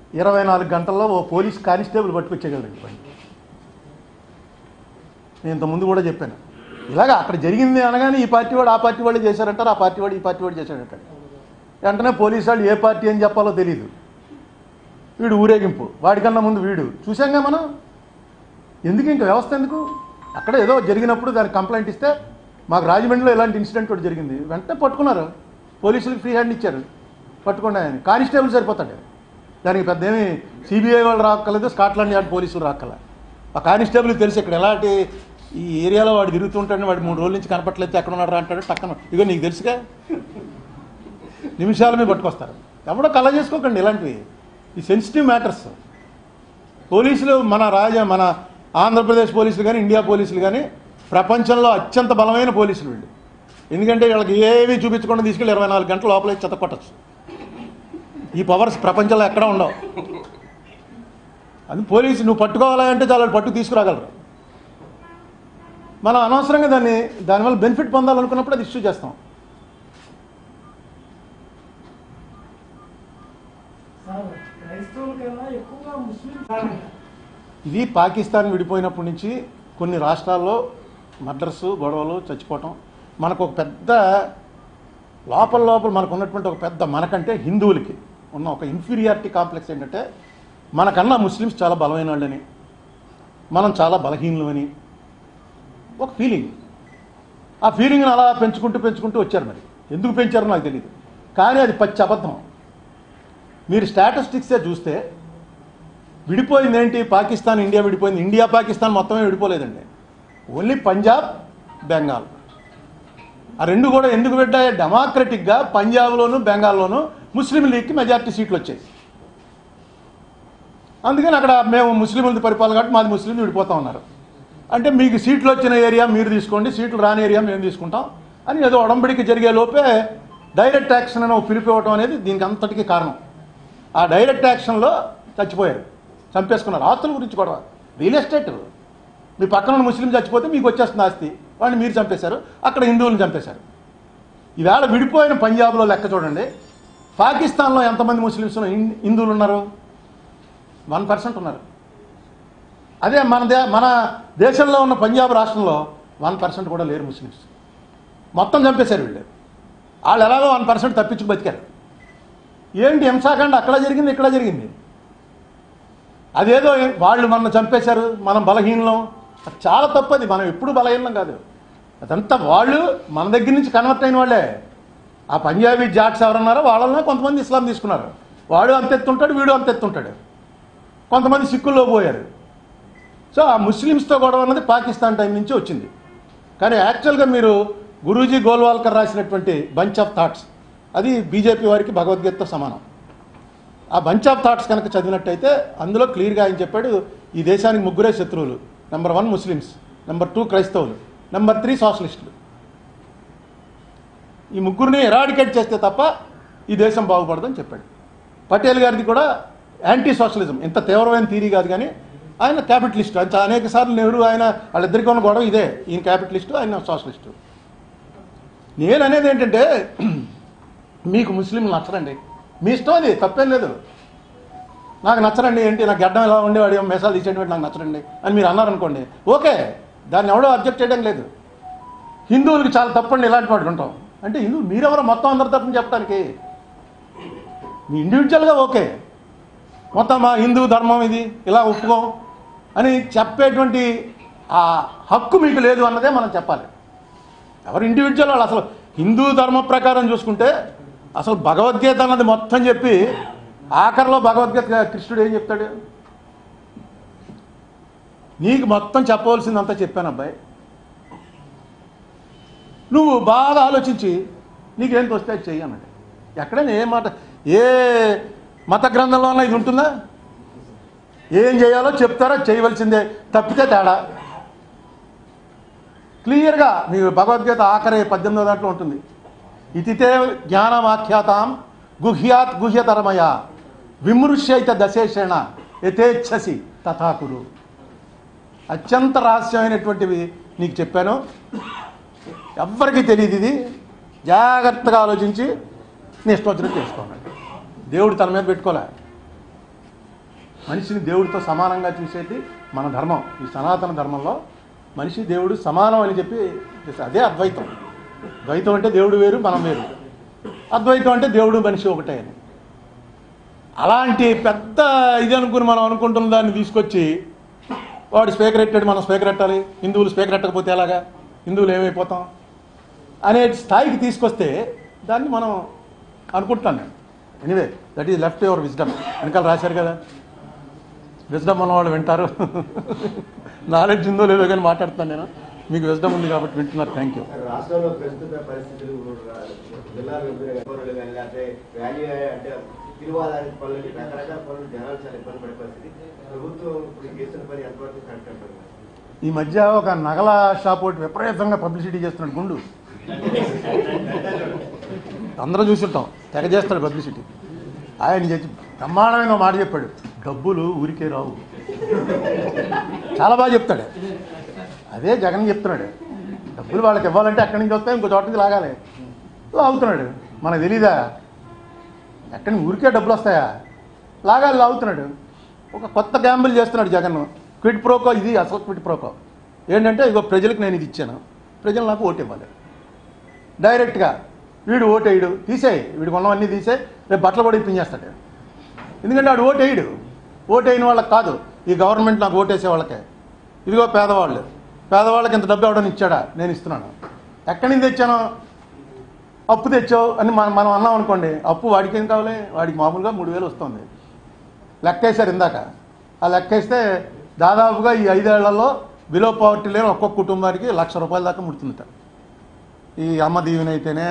ఇరవై నాలుగు గంటల్లో ఓ పోలీస్ కానిస్టేబుల్ పట్టుకొచ్చేయగలరు పని నేను ఇంతకుముందు కూడా చెప్పాను ఇలాగ అక్కడ జరిగింది అనగానే ఈ పార్టీ వాడు ఆ పార్టీ వాళ్ళు చేశారంటారు ఆ పార్టీ వాడు ఈ పార్టీ వాడు చేశాడంటారు వెంటనే పోలీసు వాళ్ళు ఏ పార్టీ అని చెప్పాలో తెలియదు వీడు ఊరేగింపు వాడికన్నా ముందు వీడు చూసాంగా మనం ఎందుకు ఇంకా వ్యవస్థ ఎందుకు అక్కడ ఏదో జరిగినప్పుడు దానికి కంప్లైంట్ ఇస్తే మాకు రాజమండ్రిలో ఇలాంటి ఇన్సిడెంట్ ఒకటి జరిగింది వెంటనే పట్టుకున్నారు పోలీసులకు ఫ్రీ హ్యాండ్ ఇచ్చారు పట్టుకోండి ఆయన కానిస్టేబుల్ సరిపోతాడు దానికి పెద్ద ఏమి సిబిఐ వాళ్ళు రాక్కలేదు స్కాట్లాండ్ యార్డ్ పోలీసులు రాక్కల ఆ కానిస్టేబుల్ తెలుసు ఇక్కడ ఎలాంటి ఈ ఏరియాలో వాడు తిరుగుతుంటాడు వాడు మూడు రోజుల నుంచి కనపట్లేదు ఎక్కడ ఉన్నాడు రా అంటాడు టక్కన ఇగో నీకు తెలుసుగా నిమిషాల మీద పట్టుకొస్తారు ఎవడో కళ చేసుకోకండి ఇలాంటివి ఈ సెన్సిటివ్ మ్యాటర్స్ పోలీసులు మన రాజ మన ఆంధ్రప్రదేశ్ పోలీసులు కానీ ఇండియా పోలీసులు కానీ ప్రపంచంలో అత్యంత బలమైన పోలీసులు వీళ్ళు ఎందుకంటే వీళ్ళకి ఏవి చూపించకుండా తీసుకెళ్ళి ఇరవై నాలుగు గంటల లోపల చెత్త కొట్టచ్చు ఈ పవర్స్ ప్రపంచంలో ఎక్కడ ఉండవు అది పోలీసు నువ్వు పట్టుకోవాలంటే చాలా వాళ్ళు పట్టుకు తీసుకురాగలరు మనం అనవసరంగా దాన్ని దానివల్ల బెనిఫిట్ పొందాలనుకున్నప్పుడు అది ఇష్యూ చేస్తాం సార్ క్రైస్తవుల కన్నా ఎక్కువగా ముస్లిం ఇది పాకిస్తాన్ విడిపోయినప్పటి నుంచి కొన్ని రాష్ట్రాల్లో మర్డర్స్ గొడవలు చచ్చిపోవటం మనకు ఒక పెద్ద లోపల లోపల మనకు ఉన్నటువంటి ఒక పెద్ద మనకంటే హిందువులకి ఉన్న ఒక ఇన్ఫీరియారిటీ కాంప్లెక్స్ ఏంటంటే మనకన్నా ముస్లిమ్స్ చాలా బలమైన వాళ్ళని మనం చాలా బలహీనులమని ఒక ఫీలింగ్ ఆ ఫీలింగ్ని అలా పెంచుకుంటూ పెంచుకుంటూ వచ్చారు మరి ఎందుకు పెంచారో నాకు తెలియదు కానీ అది పచ్చి అబద్ధం మీరు స్టాటిస్టిక్సే చూస్తే విడిపోయింది ఏంటి పాకిస్తాన్ ఇండియా విడిపోయింది ఇండియా పాకిస్తాన్ మొత్తమే విడిపోలేదండి ఓన్లీ పంజాబ్ బెంగాల్ ఆ రెండు కూడా ఎందుకు పెట్టాయి డెమోక్రటిక్గా పంజాబ్లోను బెంగాల్లోను ముస్లిం లీగ్కి మెజార్టీ సీట్లు వచ్చాయి అందుకని అక్కడ మేము ముస్లింలది పరిపాలన కాబట్టి మాది ముస్లింలు విడిపోతా ఉన్నారు అంటే మీకు సీట్లు వచ్చిన ఏరియా మీరు తీసుకోండి సీట్లు రాని ఏరియా మేము తీసుకుంటాం అని ఏదో ఒడంబడికి జరిగే లోపే డైరెక్ట్ యాక్షన్ అని ఒక పిలుపు ఇవ్వటం అనేది దీనికి అంతటికీ కారణం ఆ డైరెక్ట్ యాక్షన్లో చచ్చిపోయారు చంపేసుకున్నారు ఆస్తుల గురించి గొడవ రియల్ ఎస్టేట్ మీ పక్కన ఉన్న ముస్లిం చచ్చిపోతే మీకు వచ్చేస్తుంది ఆస్తి వాడిని మీరు చంపేశారు అక్కడ హిందువులను చంపేశారు ఈవేళ విడిపోయిన పంజాబ్లో లెక్క చూడండి పాకిస్తాన్లో ఎంతమంది ముస్లిమ్స్ ఉన్న- హిం- హిందువులు ఉన్నారు వన్ పర్సెంట్ ఉన్నారు అదే మన దే మన దేశంలో ఉన్న పంజాబ్ రాష్ట్రంలో వన్ పర్సెంట్ కూడా లేరు ముస్లిమ్స్ మొత్తం చంపేశారు వీళ్ళు వాళ్ళు ఎలాగో వన్ పర్సెంట్ తప్పించుకు బతికారు ఏంటి హింసాకాండ అక్కడ జరిగింది ఇక్కడ జరిగింది అదేదో వాళ్ళు మన చంపేశారు మనం బలహీనం అది చాలా తప్పది మనం ఎప్పుడు బలహీనం కాదు అదంతా వాళ్ళు మన దగ్గర నుంచి కన్వర్ట్ అయిన వాళ్ళే ఆ పంజాబీ జాట్స్ ఎవరున్నారో వాళ్ళనే కొంతమంది ఇస్లాం తీసుకున్నారు వాడు అంత ఎత్తుంటాడు వీడు అంత ఎత్తుంటాడు కొంతమంది సిక్కుల్లో పోయారు సో ఆ ముస్లిమ్స్తో గొడవ అన్నది పాకిస్తాన్ టైం నుంచి వచ్చింది కానీ యాక్చువల్గా మీరు గురూజీ గోల్వాల్కర్ రాసినటువంటి బంచ్ ఆఫ్ థాట్స్ అది బీజేపీ వారికి భగవద్గీతతో సమానం ఆ బంచ్ ఆఫ్ థాట్స్ కనుక చదివినట్టయితే అందులో క్లియర్గా ఆయన చెప్పాడు ఈ దేశానికి ముగ్గురే శత్రువులు number one Muslims number two క్రైస్తవులు నెంబర్ త్రీ సోషలిస్టులు ఈ ముగ్గురిని ఎరాడికేట్ చేస్తే తప్ప ఈ దేశం బాగుపడదని చెప్పాడు పటేల్ గారిది కూడా యాంటీ సోషలిజం ఇంత తీవ్రమైన థీరీ కాదు కానీ ఆయన క్యాపిటలిస్ట్ ఆయన అనేక సార్లు నెహ్రూ ఆయన వాళ్ళిద్దరికీ ఉన్న గొడవ ఇదే ఈయన క్యాపిటలిస్టు ఆయన సోషలిస్టు నేను అనేది ఏంటంటే మీకు ముస్లింలు నచ్చరండి మీ ఇష్టం అది తప్పేం లేదు నాకు నచ్చరండి ఏంటి నాకు గడ్డం ఎలా ఉండేవాడు మెసాలు తీసేటువంటి నాకు నచ్చరండి అని మీరు అన్నారనుకోండి ఓకే దాన్ని ఎవడో అబ్జెక్ట్ చేయడం లేదు హిందువులకి చాలా తప్పండి ఇలాంటి వాడు ఉంటాం అంటే హిందూ మీరెవరో మొత్తం అందరి తరఫున చెప్పడానికి మీ ఇండివిజువల్గా ఓకే మొత్తం మా హిందూ ధర్మం ఇది ఇలా ఒప్పుకోం అని చెప్పేటువంటి ఆ హక్కు మీకు లేదు అన్నదే మనం చెప్పాలి ఎవరు ఇండివిజువల్ వాళ్ళు అసలు హిందూ ధర్మ ప్రకారం చూసుకుంటే అసలు భగవద్గీత అన్నది మొత్తం చెప్పి ఆఖరిలో భగవద్గీత కృష్ణుడు ఏం చెప్తాడు నీకు మొత్తం చెప్పవలసిందంతా చెప్పాను అబ్బాయి నువ్వు బాగా ఆలోచించి నీకేం తోస్తే అది చెయ్యి అన్నాడు ఎక్కడైనా ఏ మాట ఏ మత గ్రంథంలో అన్నా ఇది ఉంటుందా ఏం చేయాలో చెప్తారో చేయవలసిందే తప్పితే తేడా క్లియర్గా మీ భగవద్గీత ఆఖరి పద్దెనిమిదో దాంట్లో ఉంటుంది ఇతితే జ్ఞానమాఖ్యాతాం గుహ్యాత్ గుహ్యతరమయ విమృశ్యైత దశేషేణ యథేచ్ఛసి తథాకురు అత్యంత రహస్యమైనటువంటివి నీకు చెప్పాను ఎవ్వరికీ తెలియదు ఇది జాగ్రత్తగా ఆలోచించి నీ ఇష్టం వచ్చినట్టు చేసుకోండి దేవుడు తన మీద పెట్టుకోలే మనిషిని దేవుడితో సమానంగా చూసేది మన ధర్మం ఈ సనాతన ధర్మంలో మనిషి దేవుడు సమానం అని చెప్పి చేస్తారు. అదే అద్వైతం ద్వైతం అంటే దేవుడు వేరు మనం వేరు అద్వైతం అంటే దేవుడు మనిషి ఒకటే అని అలాంటి పెద్ద ఇది అనుకుని మనం అనుకుంటున్న దాన్ని తీసుకొచ్చి వాడు స్పీకర్ ఎట్టాడు మనం స్పీకర్ ఎట్టాలి హిందువులు స్పీకర్ ఎట్టకపోతే ఎలాగా హిందువులు ఏమైపోతాం అనే స్థాయికి తీసుకొస్తే దాన్ని మనం అనుకుంటాను నేను anyway that is left your wisdom వెనకాల రాశారు కదా విజ్డమ్ ఉన్న వాళ్ళు వింటారు నాలెడ్జ్ ఉందో లేదో కానీ మాట్లాడుతాను నేను మీకు విజ్డమ్ ఉంది కాబట్టి వింటున్నారు థ్యాంక్ యూ రాష్ట్రంలో ప్రస్తుత పరిస్థితులు జిల్లా విభజన కానీ లేకపోతే వాల్యూ అంటే విలువ ఆధారిత పనులు రకరకాల పనులు జనాలు చాలా ఇబ్బంది పడే పరిస్థితి ప్రభుత్వం ఇప్పుడు చేసిన పని ఎంతవరకు కరెక్ట్ అంటారు ఈ మధ్య ఒక నగల షాప్ ఒకటి విపరీతంగా పబ్లిసిటీ చేస్తున్నాడు గుండు అందరూ చూసుంటాం తెగ చేస్తాడు పబ్లిసిటీ ఆయన చెప్పి బ్రహ్మాండమైన ఒక మాట చెప్పాడు డబ్బులు ఊరికే రావు చాలా బాగా చెప్తాడు అదే జగన్ చెప్తున్నాడు డబ్బులు వాళ్ళకి ఇవ్వాలంటే అక్కడి నుంచి వస్తాయి ఇంకో చోట నుంచి లాగాలి లాగుతున్నాడు మనకు తెలీదా ఎక్కడి నుంచి ఊరికే డబ్బులు వస్తాయా లాగాలి లాగుతున్నాడు ఒక కొత్త గ్యాంబుల్ చేస్తున్నాడు జగన్ క్విట్ ప్రోకో ఇది అసలు క్విట్ ప్రోకో ఏంటంటే ఇగో ప్రజలకు నేను ఇది ఇచ్చాను ప్రజలు నాకు ఓటు ఇవ్వాలి డైరెక్ట్గా వీడు ఓటు వేయడు తీసేయి వీడు కొన్నవన్నీ తీసేయి రేపు బట్టలు కూడా ఇప్పించేస్తాడు ఎందుకంటే వాడు ఓటు వేయడు ఓటు వేయని వాళ్ళకి కాదు ఈ గవర్నమెంట్ నాకు ఓటేసే వాళ్ళకే ఇదిగో పేదవాళ్ళు పేదవాళ్ళకి ఇంత డబ్బు ఎవడని ఇచ్చాడా నేను ఇస్తున్నాను ఎక్కడి నుంచి తెచ్చాను అప్పు తెచ్చావు అని మనం మనం అన్నాం అనుకోండి అప్పు వాడికి ఏం కావాలి వాడికి మామూలుగా మూడు వేలు వస్తుంది లెక్కేశారు ఇందాక ఆ లెక్కేస్తే దాదాపుగా ఈ ఐదేళ్లలో బిలో పవర్టీ లేని ఒక్కొక్క కుటుంబానికి లక్ష రూపాయల దాకా ముడుతుందట ఈ అమ్మ దీవెన అయితేనే